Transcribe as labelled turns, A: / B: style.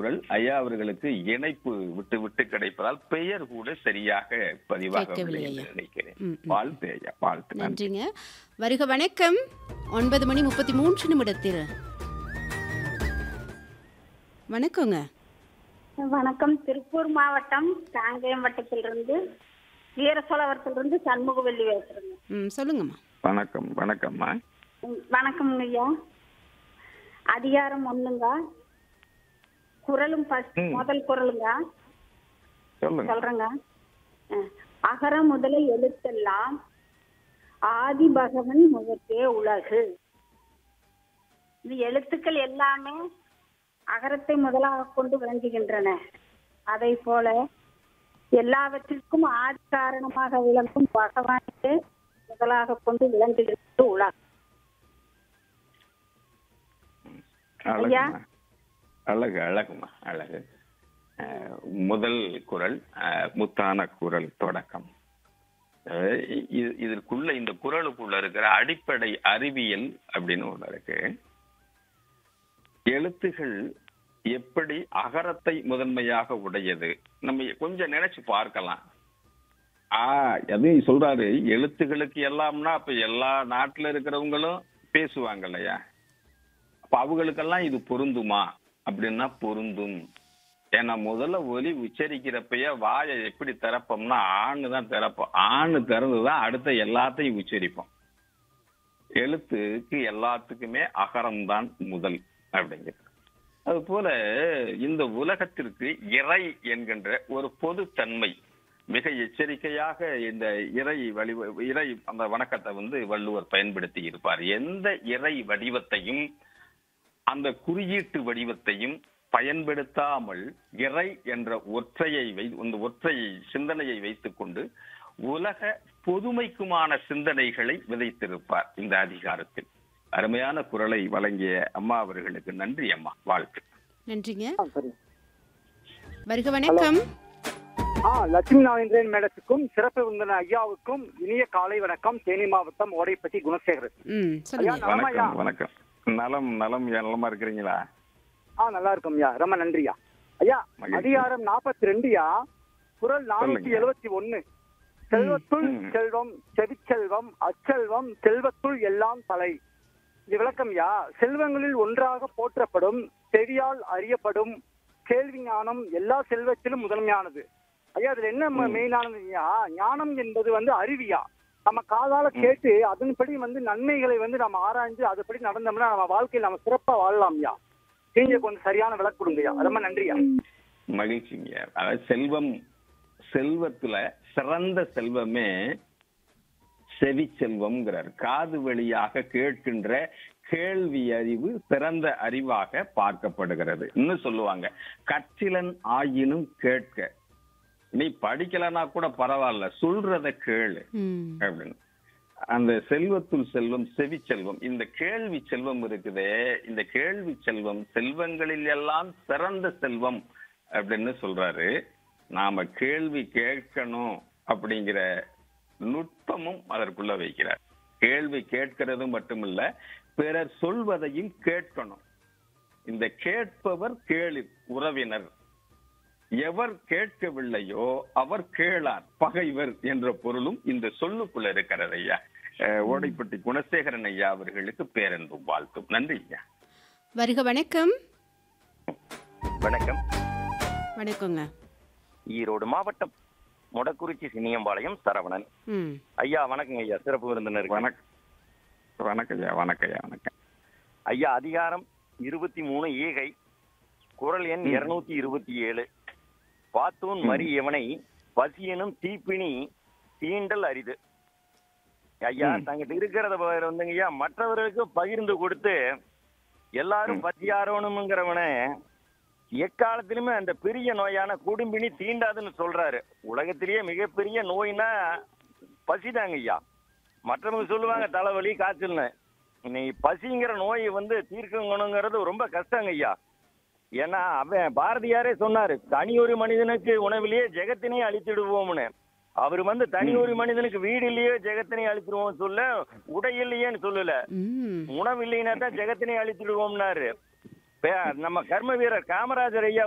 A: குரல் ஐயா அவர்களுக்கு இணைப்பு விட்டு விட்டு கிடைப்பதால் பெயர் கூட சரியாக பதிவாகவில்லை
B: கேட்கவில்லை
A: என்று
B: ஐயா.
A: நினைக்கிறேன்
B: ம், ம்.
A: வாழ்த்து ஐயா வாழ்த்து நன்றி
B: நன்றிங்க வருக வணக்கம் ஒன்பது மணி முப்பத்தி மூன்று நிமிடத்தில் வணக்கங்க
C: வணக்கம் திருப்பூர் மாவட்டம் காங்கேயம் வட்டத்திலிருந்து வீரசோழவரத்திலிருந்து சண்முகவல்லி பேசுறேங்க
B: ம் சொல்லுங்கம்மா
A: வணக்கம் வணக்கம்மா
C: ம், வணக்கம்ங்க ஐயா அதிகாரம் ஒண்ணுங்க குரலும் ஃபர்ஸ்ட்
A: ம்.
C: முதல் குரலுங்க
A: சொல்லுங்க
C: சொல்றேங்க அஹ், அகர முதல எழுத்தெல்லாம் ஆதி பகவன் முதற்றே உலகு இந்த எழுத்துக்கள் எல்லாமே அகரத்தை முதலாக கொண்டு விளங்குகின்றன அதை போல எல்லாவற்றிற்கும் ஆதி காரணமாக விளங்கும் பகவானே முதலாக கொண்டு விளங்குகிறது உலகம் ஐயா.
A: அழகுமா அழகு அழகுமா அழகு அஹ், முதல் குரல் அஹ், முத்தான குரல் தொடக்கம் அஹ், இ- இதற்குள்ள இந்த குரலுக்குள்ள இருக்கிற அடிப்படை அறிவியல் அப்படின்னு ஒண்ணு இருக்கு எழுத்துகள் எப்படி அகரத்தை முதன்மையாக உடையது நம்ம கொஞ்சம் நினைச்சு பார்க்கலாம் ஆ எதையும் சொல்றாரு எழுத்துகளுக்கு எல்லாம்னா அப்ப எல்லா நாட்டுல இருக்கிறவங்களும் பேசுவாங்க இல்லையா அப்ப அவங்களுக்கெல்லாம் இது பொருந்துமா அப்படின்னா பொருந்தும் ஏன்னா முதல்ல ஒலி உச்சரிக்கிறப்பயே வாயை எப்படி திறப்போம்னா ஆணு தான் திறப்போம் ஆணு திறந்துதான் அடுத்த எல்லாத்தையும் உச்சரிப்போம் எழுத்துக்கு எல்லாத்துக்குமே அகரம்தான் முதல் அப்படிங்கிறது அது போல இந்த உலகத்திற்கு இறை என்கின்ற ஒரு பொதுத்தன்மை மிக எச்சரிக்கையாக இந்த இறை வழி இறை அந்த வணக்கத்தை வந்து வள்ளுவர் பயன்படுத்தி இருப்பார் எந்த இறை வடிவத்தையும் அந்த குறியீட்டு வடிவத்தையும் பயன்படுத்தாமல் இறை என்ற ஒற்றையை வை இந்த ஒற்றை சிந்தனையை வைத்துக் கொண்டு உலக பொதுமைக்குமான சிந்தனைகளை விதைத்திருப்பார் இந்த அதிகாரத்தில் அருமையான குரலை வழங்கிய அம்மா அவர்களுக்கு நன்றி அம்மா வாழ்த்து
B: நன்றிங்க
D: ஆ, சரி
B: வருக வணக்கம்
D: ஆ லட்சுமி நாகேந்திரன் மேடத்துக்கும் சிறப்பு விருந்தினர் ஐயாவுக்கும் இனிய காலை வணக்கம் தேனி மாவட்டம் ஓடைப்பட்டி குணசேகரன்
B: ம் சொல்லுங்க
D: ஐயா, நலமா ஐயா?
A: வணக்கம் வணக்கம் நலம் நலம் நலமா இருக்கிறீங்களா
D: ஆ நல்லா இருக்கும் ஐயா ரொம்ப நன்றியா ஐயா
A: மகிழ்ச்சி.
D: அதிகாரம் நாற்பத்தி ரெண்டுயா குரல் நானூத்தி
A: சொல்லுங்க.
D: எழுபத்தி ஒண்ணு செல்வத்துள்
A: ம்.
D: செல்வம் செவிச்செல்வம் அச்செல்வம் செல்வத்துள் எல்லாம் தலை இது விளக்கம்யா செல்வங்களில் ஒன்றாக போற்றப்படும் செவியால் அறியப்படும் கேள்வி ஞானம் எல்லா செல்வத்திலும் முதன்மையானது ஐயா அதுல என்ன
A: ம்.
D: மெயினானதுயா ஞானம் என்பது வந்து அறிவியா நம்ம காதால கேட்டு அதன்படி வந்து நன்மைகளை வந்து நம்ம ஆராய்ஞ்சு அதுபடி நடந்தோம்னா நம்ம வாழ்க்கையில் நம்ம சிறப்பா வாழலாம்யா நீங்க கொஞ்சம் சரியான விளக்கு கொடுங்கய்யா ரொம்ப நன்றியா
A: மகிழ்ச்சிங்க அதாவது செல்வம் செல்வத்துல சிறந்த செல்வமே செவி செல்வம்ங்கிறார் காது வழியாக கேட்கின்ற கேள்வி அறிவு சிறந்த அறிவாக பார்க்கப்படுகிறது இன்னும் சொல்லுவாங்க கற்றிலன் ஆயினும் கேட்க நீ படிக்கலனா கூட பரவாயில்ல சொல்றத கேளு
B: ம்
A: அப்படின்னு அந்த செல்வத்துள் செல்வம் செவி செல்வம் இந்த கேள்வி செல்வம் இருக்குதே இந்த கேள்வி செல்வம் செல்வங்களில் எல்லாம் சிறந்த செல்வம் அப்படின்னு சொல்றாரு நாம கேள்வி கேட்கணும் அப்படிங்கிற நுட்பமும் அதற்குள்ள வைக்கிறார் கேள்வி கேட்கிறது மட்டுமில்ல பிறர் சொல்வதையும் கேட்கணும் இந்த கேட்பவர் கேளு உறவினர் எவர் கேட்கவில்லையோ அவர் கேளார் பகைவர் என்ற பொருளும் இந்த சொல்லுக்குள்ள இருக்கிறது ஐயா அஹ், ஓடைப்பட்டி குணசேகரன் ஐயா அவர்களுக்கு பேரன்பும் வாழ்த்தும் நன்றி ஐயா
B: வருக வணக்கம்
E: வணக்கம்
B: வணக்கங்க
E: ஈரோடு மாவட்டம் மொடக்குறிச்சி சினியம்பாளையம் சரவணன்
B: ம்
E: ஐயா வணக்கங்க ஐயா சிறப்பு விருந்தினர்
A: வணக்கம் வணக்கம் ஐயா வணக்கம் ஐயா வணக்கம்
E: ஐயா அதிகாரம் இருபத்தி மூணு ஈகை குரல் எண்
A: ம்.
E: இருநூத்தி இருபத்தி ஏழு பாத்தூன் மறி எவனை பசியனும் தீப்பினி தீண்டல் அரிது ஐயா
A: ம்.
E: தங்கிட்ட இருக்கிறத ப- வந்துங்க ஐயா மற்றவர்களுக்கு பகிர்ந்து கொடுத்து எல்லாரும்
A: ம்.
E: பசியாரணுங்கிறவன எக்காலத்திலுமே அந்த பெரிய நோயான குடும்பினி தீண்டாதுன்னு சொல்றாரு உலகத்திலேயே மிகப்பெரிய நோய்னா பசிதாங்க ஐயா மற்றவங்க சொல்லுவாங்க தலைவலி காய்ச்சல்னு நீ பசிங்கிற நோய் வந்து தீர்க்கணுங்கிறது ரொம்ப கஷ்டங்க ஐயா ஏன்னா அவன் பாரதியாரே சொன்னாரு தனி ஒரு மனிதனுக்கு உணவிலேயே ஜெகத்தினை அழித்திடுவோம்னு அவர் வந்து தனி ஒரு மனிதனுக்கு வீடு இல்லையே ஜெகத்தினை அழித்திடுவோம் சொல்ல உடை இல்லையேன்னு சொல்லல
B: ம்
E: உணவு இல்லைன்னா தான் ஜெகத்தினை அழித்திடுவோம்னாரு பே- நம்ம கர்ம வீரர் காமராஜர் ஐயா